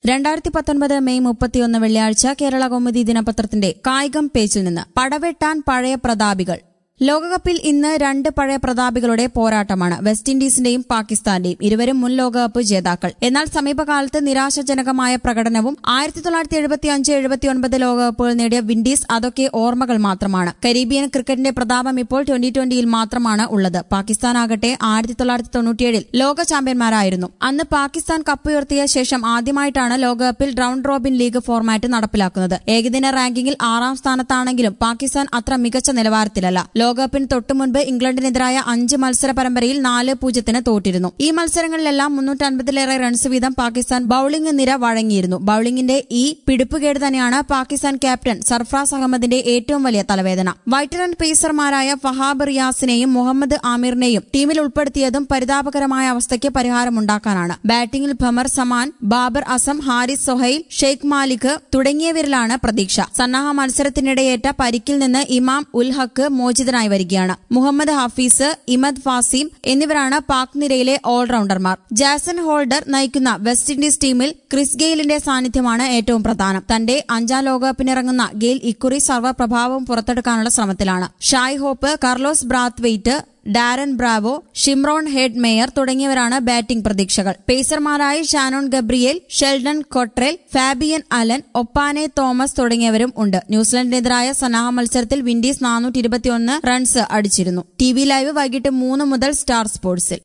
രണ്ടായിരത്തി പത്തൊൻപത് മെയ് മുപ്പത്തിയൊന്ന് വെള്ളിയാഴ്ച കേരള കൗമുദി ദിനപത്രത്തിന്റെ കായികം പേജിൽ നിന്ന് പടവെട്ടാൻ പഴയ പ്രതാപികൾ ലോകകപ്പിൽ ഇന്ന് രണ്ട് പഴയ പ്രതാപികളുടെ പോരാട്ടമാണ് വെസ്റ്റ് ഇൻഡീസിന്റെയും പാകിസ്ഥാന്റെയും ഇരുവരും മുൻ ലോകകപ്പ് ജേതാക്കൾ എന്നാൽ സമീപകാലത്ത് നിരാശാജനകമായ പ്രകടനവും ആയിരത്തി തൊള്ളായിരത്തി എഴുപത്തി അഞ്ച് എഴുപത്തിയൊൻപത് ലോകകപ്പുകൾ നേടിയ വിൻഡീസ് അതൊക്കെ ഓർമ്മകൾ മാത്രമാണ് കരീബിയൻ ക്രിക്കറ്റിന്റെ പ്രതാപം ഇപ്പോൾ ട്വന്റി ട്വന്റിയിൽ മാത്രമാണ് ഉള്ളത് പാകിസ്ഥാനാകട്ടെ ആയിരത്തി തൊള്ളായിരത്തി തൊണ്ണൂറ്റിയേഴിൽ ലോക ചാമ്പ്യന്മാരായിരുന്നു അന്ന് പാകിസ്ഥാൻ കപ്പുയർത്തിയ ശേഷം ആദ്യമായിട്ടാണ് ലോകകപ്പിൽ റൌണ്ട് റോബിൻ ലീഗ് ഫോർമാറ്റ് നടപ്പിലാക്കുന്നത് ഏകദിന റാങ്കിങ്ങിൽ ആറാം സ്ഥാനത്താണെങ്കിലും പാകിസ്ഥാൻ അത്ര മികച്ച നിലവാരത്തിലല്ല ലോകകപ്പിന് തൊട്ടുമുൻപ് ഇംഗ്ലണ്ടിനെതിരായ അഞ്ച് മത്സര പരമ്പരയിൽ നാല് പൂജ്യത്തിന് തോറ്റിരുന്നു ഈ മത്സരങ്ങളിലെല്ലാം മുന്നൂറ്റൻപതിലേറെ റൺസ് വീതം പാകിസ്ഥാൻ ബൌളിംഗ് നിര വഴങ്ങിയിരുന്നു ബൌളിംഗിന്റെ ഈ പിടിപ്പുകേട് തന്നെയാണ് പാകിസ്ഥാൻ ക്യാപ്റ്റൻ സർഫ്രാസ് അഹമ്മദിന്റെ ഏറ്റവും വലിയ തലവേദന വൈറ്ററൻ പേസർമാരായ ഫഹാബ് റിയാസിനെയും മുഹമ്മദ് ആമിറിനെയും ടീമിൽ ഉൾപ്പെടുത്തിയതും പരിതാപകരമായ അവസ്ഥയ്ക്ക് പരിഹാരമുണ്ടാക്കാനാണ് ബാറ്റിംഗിൽ ഭമർ സമാൻ ബാബർ അസം ഹാരിസ് സൊഹൈൽ ഷെയ്ഖ് മാലിക് തുടങ്ങിയവരിലാണ് പ്രതീക്ഷ സന്നാഹ മത്സരത്തിനിടെയേറ്റ പരിക്കിൽ നിന്ന് ഇമാം ഉൽ ഹക്ക് മോചിതനായി വരികയാണ് മുഹമ്മദ് ഹഫീസ് ഇമദ് ഫാസിം എന്നിവരാണ് പാക് നിരയിലെ ഓൾറൌണ്ടർമാർ ജാസൻ ഹോൾഡർ നയിക്കുന്ന വെസ്റ്റ് ഇൻഡീസ് ടീമിൽ ക്രിസ് ഗെയിലിന്റെ സാന്നിധ്യമാണ് ഏറ്റവും പ്രധാനം തന്റെ അഞ്ചാം ലോകകപ്പിനിറങ്ങുന്ന ഗെയിൽ ഇക്കുറി സർവ്വപ്രഭാവം പുറത്തെടുക്കാനുള്ള ശ്രമത്തിലാണ് Shai Hope Carlos Brathwaite Darren Bravo Shimron Hetmyer തുടങ്ങിയവരാണ് ബാറ്റിംഗ് പ്രതീക്ഷകൾ പേസർമാരായ Shannon Gabriel Sheldon Cottrell Fabian Allen Oshane Thomas തുടങ്ങിയവരും ഉണ്ട് ന്യൂസിലൻഡിനെതിരായ സന്നാഹ മത്സരത്തിൽ വിൻഡീസ് നാനൂറ്റി റൺസ് അടിച്ചിരുന്നു ടി വി ലൈവ് വൈകിട്ട് മൂന്ന് മുതൽ സ്റ്റാർ സ്പോർട്സിൽ